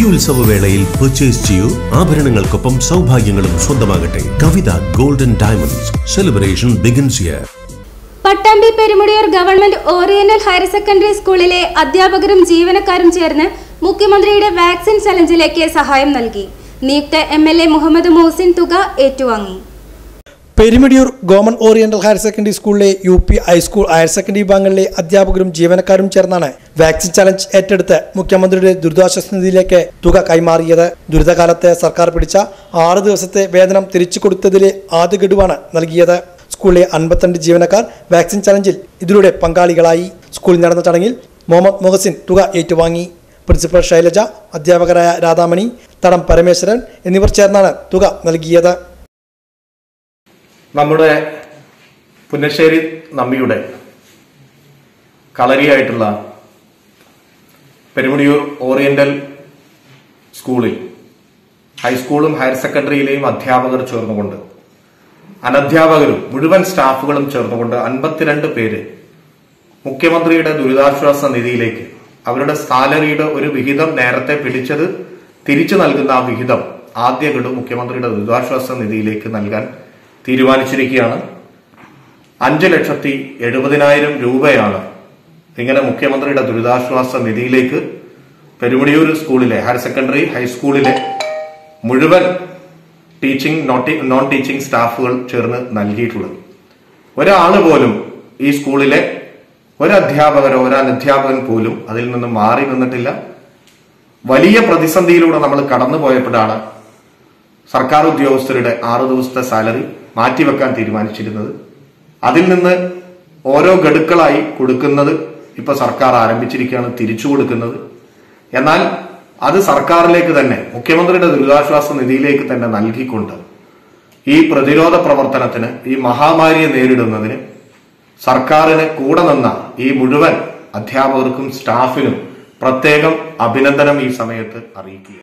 പുതുത്സവ വേളയിൽ പർച്ചേസ് ചെയ്യൂ ആഭരണങ്ങൾക്കൊപ്പം സൗഭാഗ്യങ്ങളും സ്വന്തമാകട്ടെ Kavitha golden diamonds celebration begins here Pattambi Perumudiyoor government oriental higher secondary സ്കൂളിലെ അധ്യാപകരും ജീവനക്കാരും ചേർന്ന് മുഖ്യമന്ത്രിയുടെ വാക്സിൻ ചലഞ്ചിലേക്ക് സഹായം നൽകി നിയുക്ത M L A Muhammad Muhsin തുക ഏറ്റുവാങ്ങി Perumudiyoor government oriental higher secondary സ്കൂളിലെ U P high school higher secondary വിഭാഗങ്ങളിലെ അധ്യാപകരും ജീവനക്കാരും ചേർന്നാണ് വാക്സിൻ ചലഞ്ച് ഏറ്റെടുത്ത് മുഖ്യമന്ത്രിയുടെ ദുരിതാശ്വാസ നിധിയിലേക്ക് തുക കൈമാറിയത് ദുരിതകാലത്ത് സർക്കാർ പിടിച്ച ആറ് ദിവസത്തെ വേതനം തിരിച്ചു കൊടുത്തതിലെ ആദ്യ ഗഡുവാണ് നൽകിയത് സ്കൂളിലെ അൻപത്തിരണ്ട് ജീവനക്കാർ വാക്സിൻ ചലഞ്ചിൽ ഇതിലൂടെ പങ്കാളികളായി സ്കൂളിൽ നടന്ന ചടങ്ങിൽ മുഹമ്മദ് മുഹസിൻ തുക ഏറ്റുവാങ്ങി പ്രിൻസിപ്പൽ ശൈലജ അധ്യാപകരായ രാധാമണി തടം പരമേശ്വരൻ എന്നിവർ ചേർന്നാണ് തുക നൽകിയത് നമ്മുടെ പുന്നശ്ശേരി നമ്മിയുടെ കളരിയായിട്ടുള്ള പെരുമുടിയൂർ ഓറിയന്റൽ സ്കൂളിൽ ഹൈസ്കൂളും ഹയർ സെക്കൻഡറിയിലെയും അധ്യാപകർ ചേർന്നുകൊണ്ട് അനധ്യാപകരും മുഴുവൻ സ്റ്റാഫുകളും ചേർന്നുകൊണ്ട് അൻപത്തിരണ്ട് പേര് മുഖ്യമന്ത്രിയുടെ ദുരിതാശ്വാസ നിധിയിലേക്ക് അവരുടെ സാലറിയുടെ ഒരു വിഹിതം നേരത്തെ പിടിച്ചത് തിരിച്ചു നൽകുന്ന ആ വിഹിതം ആദ്യ ഗഡു മുഖ്യമന്ത്രിയുടെ ദുരിതാശ്വാസ നിധിയിലേക്ക് നൽകാൻ തീരുമാനിച്ചിരിക്കുകയാണ് അഞ്ച് ലക്ഷത്തി എഴുപതിനായിരം രൂപയാണ് ഇങ്ങനെ മുഖ്യമന്ത്രിയുടെ ദുരിതാശ്വാസ നിധിയിലേക്ക് പെരുമുടിയൂർ സ്കൂളിലെ ഹയർ സെക്കൻഡറി ഹൈസ്കൂളിലെ മുഴുവൻ ടീച്ചിങ് നോൺ ടീച്ചിങ് സ്റ്റാഫുകൾ ചേർന്ന് നൽകിയിട്ടുള്ളത് ഒരാള് പോലും ഈ സ്കൂളിലെ ഒരു അധ്യാപകരോ ഒരു അനധ്യാപകൻ പോലും അതിൽ നിന്ന് മാറി നിന്നിട്ടില്ല വലിയ പ്രതിസന്ധിയിലൂടെ നമ്മൾ കടന്നുപോയപ്പോഴാണ് സർക്കാർ ഉദ്യോഗസ്ഥരുടെ ആറു ദിവസത്തെ സാലറി മാറ്റിവെക്കാൻ തീരുമാനിച്ചിരുന്നത് അതിൽ നിന്ന് ഓരോ ഗഡുക്കളായി കൊടുക്കുന്നത് ഇപ്പൊ സർക്കാർ ആരംഭിച്ചിരിക്കുകയാണ് തിരിച്ചു കൊടുക്കുന്നത് എന്നാൽ അത് സർക്കാരിലേക്ക് തന്നെ മുഖ്യമന്ത്രിയുടെ ദുരിതാശ്വാസ നിധിയിലേക്ക് തന്നെ നൽകിക്കൊണ്ട് ഈ പ്രതിരോധ പ്രവർത്തനത്തിന് ഈ മഹാമാരിയെ നേരിടുന്നതിന് സർക്കാരിന് കൂടെ നിന്ന ഈ മുഴുവൻ അധ്യാപകർക്കും സ്റ്റാഫിനും പ്രത്യേകം അഭിനന്ദനം ഈ സമയത്ത് അറിയിക്കുക